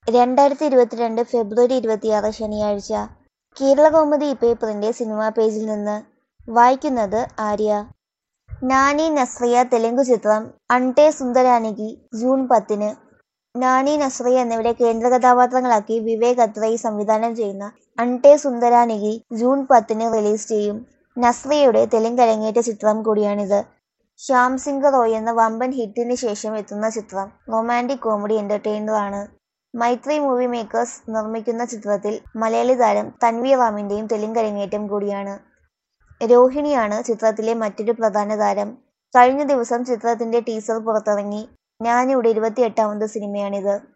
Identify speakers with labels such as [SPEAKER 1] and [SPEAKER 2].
[SPEAKER 1] രണ്ടായിരത്തി ഇരുപത്തിരണ്ട് ഫെബ്രുവരി ഇരുപത്തിയാറ് ശനിയാഴ്ച കേരളകൗമുദി പേപ്പറിന്റെ സിനിമാ പേജിൽ നിന്ന് വായിക്കുന്നത് ആര്യ നാനി നസ്രിയ തെലുങ്ക് ചിത്രം അൺടേ സുന്ദരാനികി ജൂൺ പത്തിന് നാനി നസ്രിയ എന്നിവരെ കേന്ദ്ര കഥാപാത്രങ്ങളാക്കി വിവേക് അത്രയി സംവിധാനം ചെയ്യുന്ന അൺടേ സുന്ദരാനികി ജൂൺ പത്തിന് റിലീസ് ചെയ്യും നസ്രിയയുടെ തെലുങ്ക് അരങ്ങേറ്റ ചിത്രം കൂടിയാണിത് ശ്യാം സിംഗ് റോയ് എന്ന വമ്പൻ ഹിറ്റിന് ശേഷം എത്തുന്ന ചിത്രം റൊമാൻറ്റിക് കോമഡി എന്റർടൈനറാണ് മൈത്രി മൂവി മേക്കേഴ്സ് നിർമ്മിക്കുന്ന ചിത്രത്തിൽ മലയാളി താരം തൻവി റാമിന്റെയും തെലുങ്ക് അരങ്ങേറ്റം കൂടിയാണ് രോഹിണിയാണ് ചിത്രത്തിലെ മറ്റൊരു പ്രധാന താരം കഴിഞ്ഞ ദിവസം ചിത്രത്തിന്റെ ടീസർ പുറത്തിറങ്ങി ഞാനിവിടെ ഇരുപത്തിയെട്ടാമത് സിനിമയാണിത്